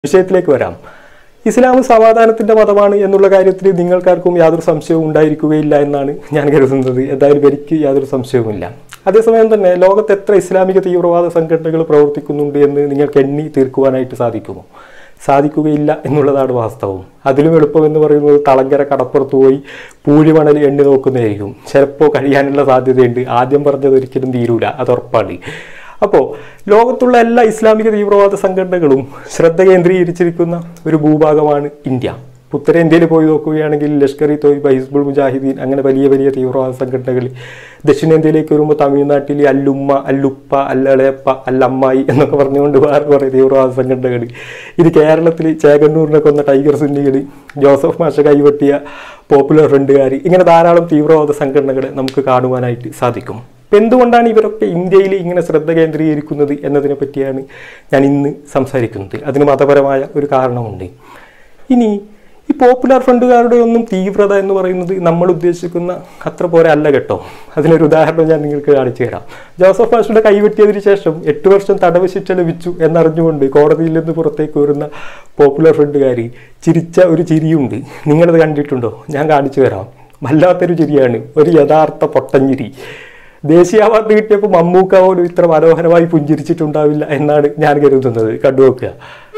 വിഷയത്തിലേക്ക് വരാം ഇസ്ലാം സമാധാനത്തിന്റെ മതമാണ് എന്നുള്ള കാര്യത്തിൽ നിങ്ങൾക്കാർക്കും യാതൊരു സംശയവും ഉണ്ടായിരിക്കുകയില്ല എന്നാണ് ഞാൻ കരുതുന്നത് എന്തായാലും എനിക്ക് യാതൊരു സംശയവുമില്ല അതേസമയം തന്നെ ലോകത്ത് എത്ര ഇസ്ലാമിക തീവ്രവാദ സംഘടനകൾ പ്രവർത്തിക്കുന്നുണ്ട് എന്ന് നിങ്ങൾക്ക് എണ്ണി തീർക്കുവാനായിട്ട് സാധിക്കുമോ സാധിക്കുകയില്ല എന്നുള്ളതാണ് വാസ്തവം അതിലും എളുപ്പം എന്ന് പറയുന്നത് തളങ്കര കടപ്പുറത്ത് പോയി പൂഴിമണൽ എണ്ണി നോക്കുന്നതായിരിക്കും ചിലപ്പോൾ കഴിയാനുള്ള സാധ്യതയുണ്ട് ആദ്യം പറഞ്ഞത് ഒരിക്കലും തീരൂല അത് ഉറപ്പാണ് അപ്പോൾ ലോകത്തുള്ള എല്ലാ ഇസ്ലാമിക തീവ്രവാദ സംഘടനകളും ശ്രദ്ധ കേന്ദ്രീകരിച്ചിരിക്കുന്ന ഒരു ഭൂഭാഗമാണ് ഇന്ത്യ ഉത്തരേന്ത്യയിൽ പോയി നോക്കുകയാണെങ്കിൽ ലഷ്കർ ഇ തോയ്ബ ഹിസ്ബുൾ മുജാഹിദീൻ അങ്ങനെ വലിയ വലിയ തീവ്രവാദ സംഘടനകൾ ദക്ഷിണേന്ത്യയിലേക്ക് വരുമ്പോൾ തമിഴ്നാട്ടിൽ അല്ലുമ്മ അല്ലുപ്പ അല്ലളയപ്പ അല്ലമ്മായി എന്നൊക്കെ പറഞ്ഞുകൊണ്ട് വേറെ കുറേ തീവ്രവാദ സംഘടനകൾ ഇത് കേരളത്തിൽ ചേകന്നൂരിനെ കൊന്ന ടൈഗർ സുന്നികൾ ജോസഫ് മാഷ കൈവെട്ടിയ പോപ്പുലർ ഫ്രണ്ടുകാർ ഇങ്ങനെ ധാരാളം തീവ്രവാദ സംഘടനകളെ നമുക്ക് കാണുവാനായിട്ട് സാധിക്കും ഇപ്പം എന്തുകൊണ്ടാണ് ഇവരൊക്കെ ഇന്ത്യയിൽ ഇങ്ങനെ ശ്രദ്ധ കേന്ദ്രീകരിക്കുന്നത് എന്നതിനെ പറ്റിയാണ് ഞാൻ ഇന്ന് സംസാരിക്കുന്നത് അതിന് മതപരമായ ഒരു കാരണമുണ്ട് ഇനി ഈ പോപ്പുലർ ഫണ്ടുകാരുടെ ഒന്നും തീവ്രത എന്ന് പറയുന്നത് നമ്മൾ ഉദ്ദേശിക്കുന്ന അത്ര പോലെ അല്ല കേട്ടോ അതിനൊരു ഉദാഹരണം ഞാൻ നിങ്ങൾക്ക് കാണിച്ചു തരാം ജോസഫ് മാഷുടെ കൈവെട്ടിയതിനു ശേഷം എട്ട് വർഷം തടവ് ശിക്ഷ ലഭിച്ചു എന്നറിഞ്ഞുകൊണ്ട് കോടതിയിൽ നിന്ന് പുറത്തേക്ക് വരുന്ന പോപ്പുലർ ഫണ്ടുകാർ ചിരിച്ച ഒരു ചിരിയുണ്ട് നിങ്ങളത് കണ്ടിട്ടുണ്ടോ ഞാൻ കാണിച്ചു തരാം വല്ലാത്തൊരു ചിരിയാണ് ഒരു യഥാർത്ഥ പൊട്ടഞ്ചിരി ദേശീയ അവാർഡ് കിട്ടിയപ്പോൾ മമ്മൂക്ക പോലും ഇത്ര മനോഹരമായി പുഞ്ചിരിച്ചിട്ടുണ്ടാവില്ല എന്നാണ് ഞാൻ കരുതുന്നത് കണ്ടുനോക്കുക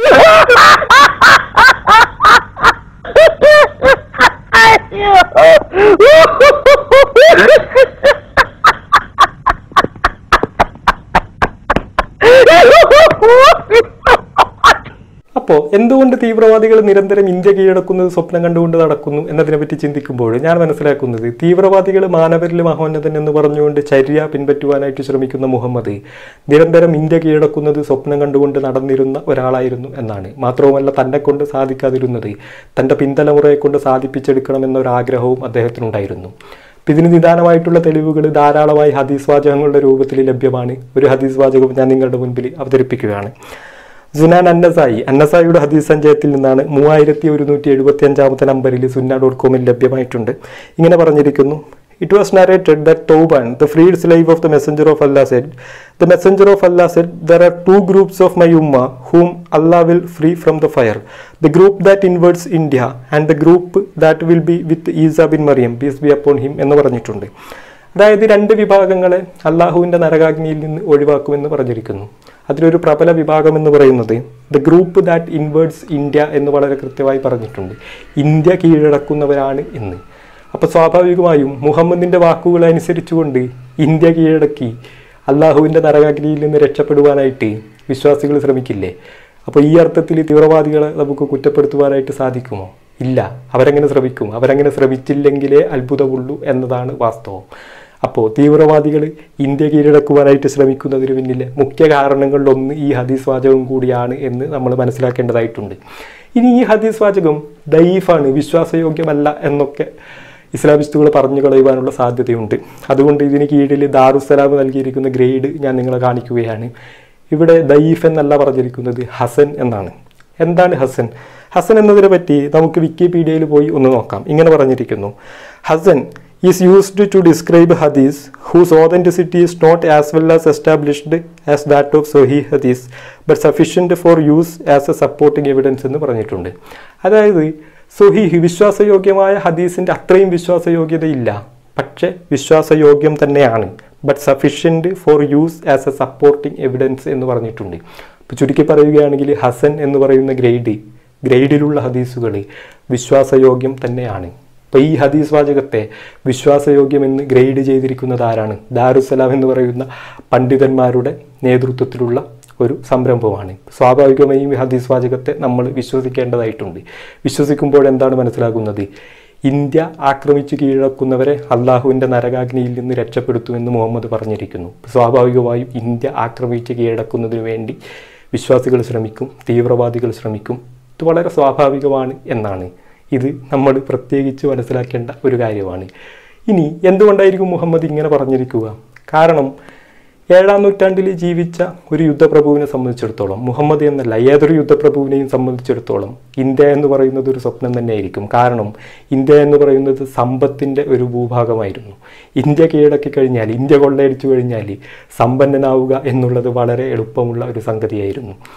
അപ്പോൾ എന്തുകൊണ്ട് തീവ്രവാദികൾ നിരന്തരം ഇന്ത്യ കീഴടക്കുന്നത് സ്വപ്നം കണ്ടുകൊണ്ട് നടക്കുന്നു എന്നതിനെപ്പറ്റി ചിന്തിക്കുമ്പോൾ ഞാൻ മനസ്സിലാക്കുന്നത് തീവ്രവാദികൾ മാനവരിൽ മഹോന്നതൻ എന്ന് പറഞ്ഞുകൊണ്ട് ചര്യ പിൻപറ്റുവാനായിട്ട് ശ്രമിക്കുന്ന മുഹമ്മദ് നിരന്തരം ഇന്ത്യ കീഴടക്കുന്നത് സ്വപ്നം കണ്ടുകൊണ്ട് നടന്നിരുന്ന ഒരാളായിരുന്നു എന്നാണ് മാത്രവുമല്ല തന്നെ കൊണ്ട് സാധിക്കാതിരുന്നത് തൻ്റെ പിന്തലമുറയെ കൊണ്ട് സാധിപ്പിച്ചെടുക്കണമെന്നൊരാഗ്രഹവും അദ്ദേഹത്തിനുണ്ടായിരുന്നു അപ്പം ഇതിന് നിദാനമായിട്ടുള്ള തെളിവുകൾ ധാരാളമായി ഹദീസ് വാചകങ്ങളുടെ രൂപത്തിൽ ലഭ്യമാണ് ഒരു ഹദീസ് വാചകം ഞാൻ നിങ്ങളുടെ മുൻപിൽ അവതരിപ്പിക്കുകയാണ് സുനാൻ അന്നസായി അന്നസായിയുടെ ഹദീസ് സഞ്ചയത്തിൽ നിന്നാണ് മൂവായിരത്തി ഒരുന്നൂറ്റി എഴുപത്തി അഞ്ചാമത്തെ നമ്പറിൽ സുന്ന ഡോട്ട് കോമിൽ ലഭ്യമായിട്ടുണ്ട് ഇങ്ങനെ പറഞ്ഞിരിക്കുന്നു it was narrated that Thawban the freed slave of the messenger of Allah said the messenger of Allah said there are two groups of my ummah whom Allah will free from the fire the group that invades India and the group that will be with Isa bin Maryam peace be upon him എന്ന് പറഞ്ഞിട്ടുണ്ട് അതായത് രണ്ട് വിഭാഗങ്ങളെ അള്ളാഹുവിൻ്റെ നരകാഗ്നിയിൽ നിന്ന് ഒഴിവാക്കുമെന്ന് പറഞ്ഞിരിക്കുന്നു അതിലൊരു പ്രബല വിഭാഗം എന്ന് പറയുന്നത് the group that invades India എന്ന് വളരെ കൃത്യമായി പറഞ്ഞിട്ടുണ്ട് ഇന്ത്യ കീഴടക്കുന്നവരാണ് എന്ന് അപ്പോൾ സ്വാഭാവികമായും മുഹമ്മദിൻ്റെ വാക്കുകൾ അനുസരിച്ചുകൊണ്ട് ഇന്ത്യ കീഴടക്കി അള്ളാഹുവിൻ്റെ നരകാഗ്നിയിൽ നിന്ന് രക്ഷപ്പെടുവാനായിട്ട് വിശ്വാസികൾ ശ്രമിക്കില്ലേ അപ്പോൾ ഈ അർത്ഥത്തിൽ തീവ്രവാദികളെ നമുക്ക് കുറ്റപ്പെടുത്തുവാനായിട്ട് സാധിക്കുമോ ഇല്ല അവരെങ്ങനെ ശ്രമിക്കും അവരെങ്ങനെ ശ്രമിച്ചില്ലെങ്കിലേ അത്ഭുതമുള്ളൂ എന്നതാണ് വാസ്തവം അപ്പോൾ തീവ്രവാദികൾ ഇന്ത്യ കീഴടക്കുവാനായിട്ട് ശ്രമിക്കുന്നതിന് പിന്നിലെ മുഖ്യ കാരണങ്ങളിലൊന്ന് ഈ ഹദീസ് വാചകം കൂടിയാണ് എന്ന് നമ്മൾ മനസ്സിലാക്കേണ്ടതായിട്ടുണ്ട് ഇനി ഈ ഹദീസ് വാചകം ദൈഫാണ് വിശ്വാസയോഗ്യമല്ല എന്നൊക്കെ ഇസ്ലാമിസ്റ്റുകൾ പറഞ്ഞു കളയുവാനുള്ള സാധ്യതയുണ്ട് അതുകൊണ്ട് ഇതിന് കീഴിൽ ദാറുസലാം നൽകിയിരിക്കുന്ന ഗ്രേഡ് ഞാൻ നിങ്ങളെ കാണിക്കുകയാണ് ഇവിടെ ദൈഫ് എന്നല്ല പറഞ്ഞിരിക്കുന്നത് ഹസൻ എന്നാണ് എന്താണ് ഹസൻ ഹസൻ എന്നതിനെ പറ്റി നമുക്ക് വിക്കിപീഡിയയിൽ പോയി ഒന്ന് നോക്കാം ഇങ്ങനെ പറഞ്ഞിരിക്കുന്നു ഹസൻ ഈസ് യൂസ്ഡ് ടു ഡിസ്ക്രൈബ് ഹദീസ് whose authenticity is not as well as established as that of സൊഹി ഹദീസ് but sufficient for use as a supporting evidence എന്ന് പറഞ്ഞിട്ടുണ്ട് അതായത് സൊഹീഹ് വിശ്വാസയോഗ്യമായ ഹദീസിൻ്റെ അത്രയും വിശ്വാസയോഗ്യതയില്ല പക്ഷെ വിശ്വാസയോഗ്യം തന്നെയാണ് but sufficient for use as a supporting evidence എന്ന് പറഞ്ഞിട്ടുണ്ട് ഇപ്പോൾ ചുരുക്കി പറയുകയാണെങ്കിൽ ഹസൻ എന്ന് പറയുന്ന ഗ്രേഡ് ഗ്രേഡിലുള്ള ഹദീസുകൾ വിശ്വാസയോഗ്യം തന്നെയാണ് അപ്പോൾ ഈ ഹദീസ് വാചകത്തെ വിശ്വാസയോഗ്യമെന്ന് ഗ്രേഡ് ചെയ്തിരിക്കുന്നത് ആരാണ് ദാറുസലാം എന്ന് പറയുന്ന പണ്ഡിതന്മാരുടെ നേതൃത്വത്തിലുള്ള ഒരു സംരംഭമാണ് സ്വാഭാവികമായും ഈ ഹദീസ് വാചകത്തെ നമ്മൾ വിശ്വസിക്കേണ്ടതായിട്ടുണ്ട് വിശ്വസിക്കുമ്പോൾ എന്താണ് മനസ്സിലാകുന്നത് ഇന്ത്യ ആക്രമിച്ചു കീഴടക്കുന്നവരെ അള്ളാഹുവിൻ്റെ നരകാഗ്നിയിൽ നിന്ന് രക്ഷപ്പെടുത്തുമെന്ന് മുഹമ്മദ് പറഞ്ഞിരിക്കുന്നു സ്വാഭാവികമായും ഇന്ത്യ ആക്രമിച്ച് കീഴടക്കുന്നതിന് വേണ്ടി വിശ്വാസികൾ ശ്രമിക്കും തീവ്രവാദികൾ ശ്രമിക്കും ഇത് വളരെ സ്വാഭാവികമാണ് എന്നാണ് ഇത് നമ്മൾ പ്രത്യേകിച്ച് മനസ്സിലാക്കേണ്ട ഒരു കാര്യമാണ് ഇനി എന്തുകൊണ്ടായിരിക്കും മുഹമ്മദ് ഇങ്ങനെ പറഞ്ഞിരിക്കുക കാരണം ഏഴാം നൂറ്റാണ്ടിൽ ജീവിച്ച ഒരു യുദ്ധപ്രഭുവിനെ സംബന്ധിച്ചിടത്തോളം മുഹമ്മദ് എന്നല്ല ഏതൊരു യുദ്ധപ്രഭുവിനെയും സംബന്ധിച്ചിടത്തോളം ഇന്ത്യ എന്ന് പറയുന്നത് ഒരു സ്വപ്നം തന്നെയായിരിക്കും കാരണം ഇന്ത്യ എന്ന് പറയുന്നത് സമ്പത്തിൻ്റെ ഒരു ഭൂഭാഗമായിരുന്നു ഇന്ത്യ കീഴടക്കി കഴിഞ്ഞാൽ ഇന്ത്യ കൊള്ളയടിച്ചു കഴിഞ്ഞാൽ സമ്പന്നനാവുക എന്നുള്ളത് വളരെ എളുപ്പമുള്ള ഒരു സംഗതിയായിരുന്നു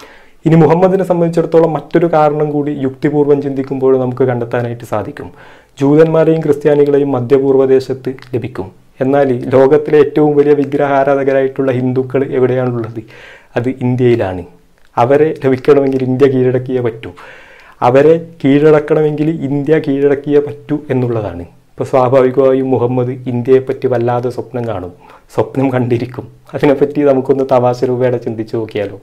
ഇനി മുഹമ്മദിനെ സംബന്ധിച്ചിടത്തോളം മറ്റൊരു കാരണം കൂടി യുക്തിപൂർവ്വം ചിന്തിക്കുമ്പോൾ നമുക്ക് കണ്ടെത്താനായിട്ട് സാധിക്കും ജൂതന്മാരെയും ക്രിസ്ത്യാനികളെയും മധ്യപൂർവ്വദേശത്ത് ലഭിക്കും എന്നാൽ ലോകത്തിലെ ഏറ്റവും വലിയ വിഗ്രഹാരാധകരായിട്ടുള്ള ഹിന്ദുക്കൾ എവിടെയാണുള്ളത് അത് ഇന്ത്യയിലാണ് അവരെ ലഭിക്കണമെങ്കിൽ ഇന്ത്യ കീഴടക്കിയേ പറ്റൂ അവരെ കീഴടക്കണമെങ്കിൽ ഇന്ത്യ കീഴടക്കിയേ പറ്റൂ എന്നുള്ളതാണ് ഇപ്പോൾ സ്വാഭാവികമായും മുഹമ്മദ് ഇന്ത്യയെപ്പറ്റി വല്ലാതെ സ്വപ്നം കാണും സ്വപ്നം കണ്ടിരിക്കും അതിനെപ്പറ്റി നമുക്കൊന്ന് തമാശ രൂപയുടെ ചിന്തിച്ചു നോക്കിയാലോ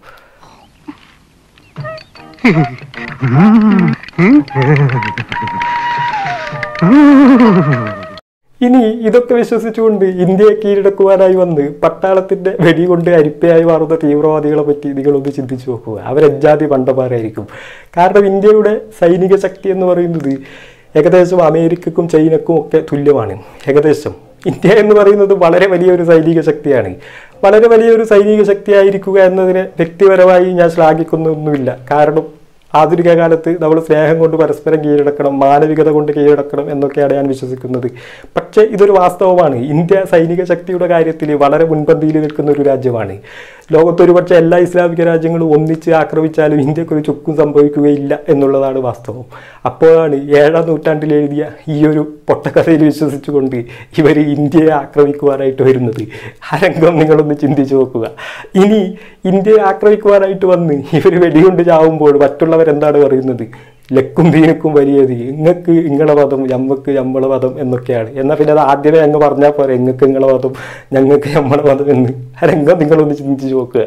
ഇനി ഇതൊക്കെ വിശ്വസിച്ചുകൊണ്ട് ഇന്ത്യയെ കീഴടക്കുവാനായി വന്ന് പട്ടാളത്തിന്റെ വെടികൊണ്ട് അരിപ്പയായി മാറുന്ന തീവ്രവാദികളെ പറ്റി നിങ്ങളൊന്ന് ചിന്തിച്ചു നോക്കുക അവരജാതി പണ്ടമാരായിരിക്കും കാരണം ഇന്ത്യയുടെ സൈനിക ശക്തി എന്ന് പറയുന്നത് ഏകദേശം അമേരിക്കക്കും ചൈനക്കും ഒക്കെ തുല്യമാണ് ഏകദേശം ഇന്ത്യ എന്ന് പറയുന്നത് വളരെ വലിയൊരു സൈനിക ശക്തിയാണ് വളരെ വലിയൊരു സൈനിക ശക്തിയായിരിക്കുക എന്നതിനെ വ്യക്തിപരമായി ഞാൻ ശ്ലാഘിക്കുന്നൊന്നുമില്ല കാരണം ആധുനിക കാലത്ത് നമ്മൾ സ്നേഹം കൊണ്ട് പരസ്പരം കീഴടക്കണം മാനവികത കൊണ്ട് കീഴടക്കണം എന്നൊക്കെയാണ് ഞാൻ വിശ്വസിക്കുന്നത് പക്ഷേ ഇതൊരു വാസ്തവമാണ് ഇന്ത്യ സൈനിക ശക്തിയുടെ കാര്യത്തിൽ വളരെ മുൻപന്തിയിൽ നിൽക്കുന്ന ഒരു രാജ്യമാണ് ലോകത്തൊരു പക്ഷേ എല്ലാ ഇസ്ലാമിക രാജ്യങ്ങളും ഒന്നിച്ച് ആക്രമിച്ചാലും ഇന്ത്യക്കൊരു ചുക്കും സംഭവിക്കുകയില്ല എന്നുള്ളതാണ് വാസ്തവം അപ്പോഴാണ് ഏഴാം നൂറ്റാണ്ടിൽ എഴുതിയ ഈ ഒരു പൊട്ടക്കഥയിൽ വിശ്വസിച്ചുകൊണ്ട് ഇവർ ഇന്ത്യയെ ആക്രമിക്കുവാനായിട്ട് വരുന്നത് ആ രംഗം നിങ്ങളൊന്ന് ചിന്തിച്ചു നോക്കുക ഇനി ഇന്ത്യയെ ആക്രമിക്കുവാനായിട്ട് വന്ന് ഇവർ വെടികൊണ്ട് ചാവുമ്പോൾ മറ്റുള്ളവരെന്താണ് പറയുന്നത് ലക്കും ദീനക്കും വലിയത് ഇങ്ങക്ക് ഇങ്ങളെ മതം ഞമ്മക്ക് ഞമ്മളെ മതം എന്നൊക്കെയാണ് എന്നാൽ പിന്നെ അത് ആദ്യമേ അങ്ങ് പറഞ്ഞാൽ പോരെ ഇങ്ങക്ക് ഇങ്ങളെ മതം ഞങ്ങൾക്ക് ഞമ്മളെ മതം എന്ന് ആ രംഗം നിങ്ങളൊന്ന് ചിന്തിച്ചു നോക്കുക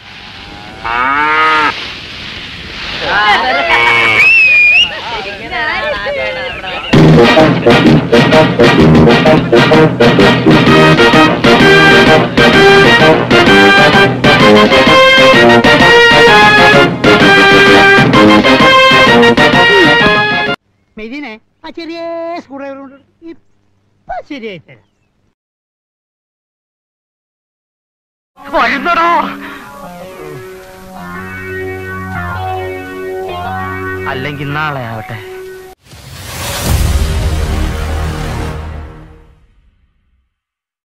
മെതിനെ ആ ചെറിയ സ്ക്രൂ ഡ്രൈവർ കൊണ്ട് ഇപ്പൊ ശരിയായി തരാം അല്ലെങ്കിൽ നാളെ ആവട്ടെ